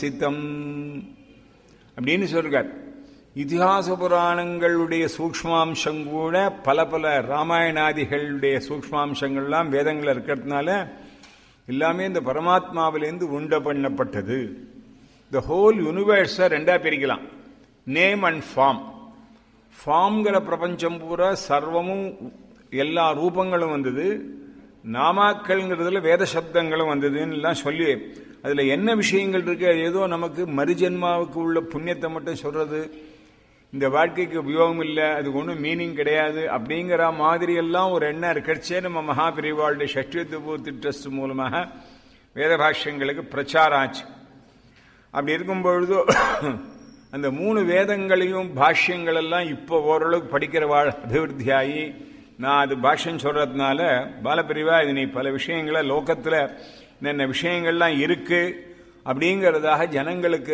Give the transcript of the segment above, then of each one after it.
சித்தம் அப்படின்னு சொல்றார் இதிகாச புராணங்களுடைய சூக்ஷ்மாம்சம் கூட பல பல ராமாயணாதிகளுடைய சூக்ஷ்மாம்சங்கள்லாம் வேதங்கள் இருக்கிறதுனால எல்லாமே இந்த பரமாத்மாவிலேருந்து உண்ட பண்ணப்பட்டது த ஹோல் யூனிவர்ஸை ரெண்டா பிரிக்கலாம் நேம் அண்ட் ஃபார்ம் ஃபார்ம்ங்கிற பிரபஞ்சம் பூரா சர்வமும் எல்லா ரூபங்களும் வந்தது நாமாக்கள்ங்கிறதுல வேத சப்தங்களும் வந்ததுன்னு எல்லாம் சொல்லி அதுல என்ன விஷயங்கள் இருக்கு அது ஏதோ நமக்கு மறுஜென்மாவுக்கு உள்ள புண்ணியத்தை மட்டும் சொல்றது இந்த வாழ்க்கைக்கு உபயோகம் இல்லை அதுக்கு ஒன்றும் மீனிங் கிடையாது அப்படிங்கிற மாதிரி எல்லாம் ஒரு எண்ணம் இருக்கச்சே நம்ம மகாபிரிவாளுடைய ஷஷ்டியத்துபூர்த்தி ட்ரஸ்ட் மூலமாக வேத பாஷ்யங்களுக்கு பிரச்சாரம் ஆச்சு அப்படி இருக்கும் பொழுது அந்த மூணு வேதங்களையும் பாஷ்யங்கள் எல்லாம் இப்போ ஓரளவுக்கு படிக்கிறவாள் அபிவிருத்தியாகி நான் அது பாஷ்யம் சொல்றதுனால பாலப்பிரிவா இது நீ பல விஷயங்களை லோகத்தில் என்னென்ன விஷயங்கள்லாம் இருக்கு அப்படிங்கிறதாக ஜனங்களுக்கு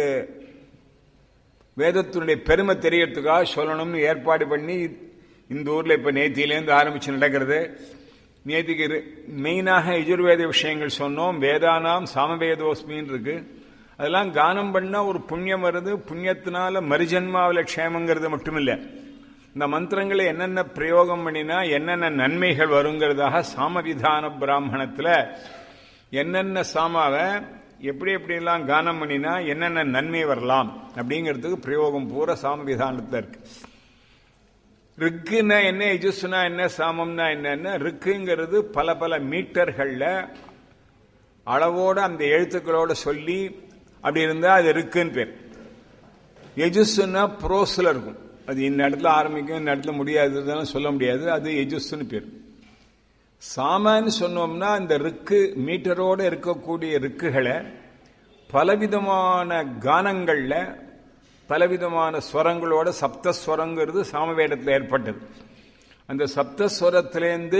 வேதத்தினுடைய பெருமை தெரியறதுக்காக சொல்லணும்னு ஏற்பாடு பண்ணி இந்த ஊர்ல இப்ப நேத்தியிலேருந்து ஆரம்பிச்சு நடக்கிறது நேத்திக்கு மெயினாக எஜுர்வேத விஷயங்கள் சொன்னோம் வேதானாம் சாமவேதோஸ்மின்னு இருக்கு அதெல்லாம் கானம் பண்ணா ஒரு புண்ணியம் வருது புண்ணியத்தினால மறுஜன்மாவில் க்ஷேமங்கிறது மட்டும் இல்லை இந்த மந்திரங்களை என்னென்ன பிரயோகம் பண்ணினா என்னென்ன நன்மைகள் வருங்கிறதாக சாமவிதான பிராமணத்தில் என்னென்ன சாமாவை எப்படி எப்படிலாம் கானம் பண்ணினா என்னென்ன நன்மை வரலாம் அப்படிங்கிறதுக்கு பிரயோகம் பூரா சாமவிதானத்தில் இருக்கு ரிக்குன்னா என்ன எஜுஸ்னா என்ன சாமம்னா என்னன்னா ரிக்குங்கிறது பல பல மீட்டர்கள்ல அளவோட அந்த எழுத்துக்களோட சொல்லி அப்படி இருந்தா அது ரிக்குன்னு பேர் எஜுஸ்னா ப்ரோஸ்ல இருக்கும் அது இந்த இடத்துல ஆரம்பிக்கும் இந்த இடத்துல முடியாதுன்னு சொல்ல முடியாது அது எஜுஸ்ன்னு பேர் சாமான்னு சொன்னோம்னா அந்த ரிக்கு மீட்டரோட இருக்கக்கூடிய ரிக்குகளை பலவிதமான கானங்கள்ல பலவிதமான ஸ்வரங்களோட சப்தஸ்வரங்கிறது சாமவேடத்தில் ஏற்பட்டது அந்த சப்தஸ்வரத்திலேருந்து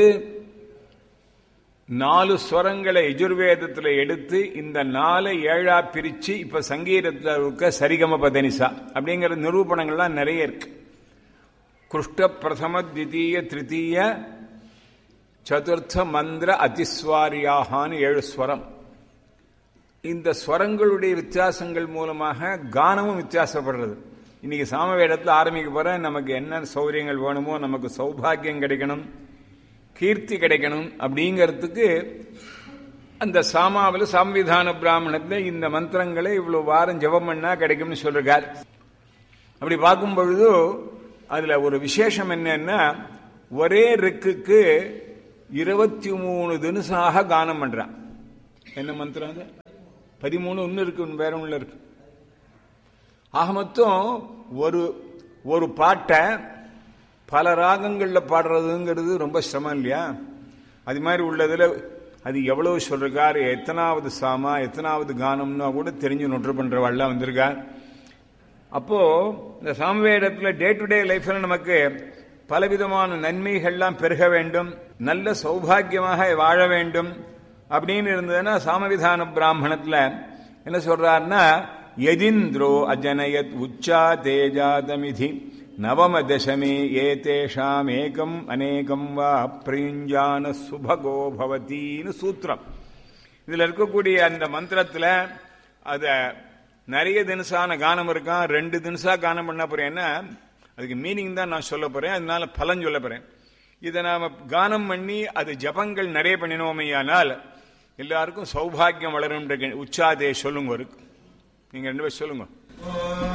நாலு ஸ்வரங்களை எஜுர்வேதத்தில் எடுத்து இந்த நாலு ஏழா பிரிச்சு இப்ப சங்கீதத்தில் இருக்க சரிகம பதனிசா அப்படிங்கிற நிரூபணங்கள்லாம் நிறைய இருக்கு குஷ்ட பிரதம தித்தீய திருத்தீய சதுர்த்த மந்திர அதிஸ்வாரியாகான்னு ஏழு ஸ்வரம் இந்த ஸ்வரங்களுடைய வித்தியாசங்கள் மூலமாக கானமும் வித்தியாசப்படுறது இன்னைக்கு சாமவேடத்தில் ஆரம்பிக்க போற நமக்கு என்ன சௌரியங்கள் வேணுமோ நமக்கு சௌபாகியம் கிடைக்கணும் கீர்த்தி கிடைக்கணும் அப்படிங்கிறதுக்கு அந்த சாமாவில் சாம்விதான பிராமணத்தில் இந்த மந்திரங்களை இவ்வளவு வாரம் ஜபம் பண்ணா கிடைக்கும்னு சொல்றார் அப்படி பார்க்கும் பொழுது அதுல ஒரு விசேஷம் என்னன்னா ஒரே ரிக்குக்கு இருபத்தி மூணு தினசாக கானம் பண்றான் என்ன மந்திரம் அது பதிமூணு ஒன்று இருக்கு வேற ஒன்று இருக்கு ஆக மொத்தம் ஒரு ஒரு பாட்டை பல ராகங்களில் பாடுறதுங்கிறது ரொம்ப சிரமம் இல்லையா அது மாதிரி உள்ளதில் அது எவ்வளவு சொல்றாரு எத்தனாவது சாமா எத்தனாவது கானம்னா கூட தெரிஞ்சு நொற்று பண்றவாள்லாம் வந்திருக்கார் அப்போ இந்த சாமவேடத்தில் டே டு டே லைஃப்ல நமக்கு பலவிதமான நன்மைகள்லாம் பெருக வேண்டும் நல்ல சௌபாகியமாக வாழ வேண்டும் அப்படின்னு இருந்ததுன்னா சாமவிதான பிராமணத்துல என்ன சொல்றாருன்னா எதிந்திரோ அஜனயத் உச்சா தேஜாதமிதி நவம தசமே ஏதேஷாம் ஏகம் அநேகம் வா அப்ரியுஞ்சான சுபகோ பவத்தின்னு சூத்திரம் இதுல இருக்கக்கூடிய அந்த மந்திரத்துல அத நிறைய தினசான கானம் இருக்கான் ரெண்டு தினசா கானம் பண்ண போறேன்னா அதுக்கு மீனிங் தான் நான் சொல்ல போறேன் அதனால பலன் சொல்ல போறேன் இதை நாம கானம் பண்ணி அது ஜபங்கள் நிறைய பண்ணினோமையானால் எல்லாருக்கும் சௌபாகியம் வளரும் உச்சாதே சொல்லுங்க நீங்க ரெண்டு பேர் சொல்லுங்க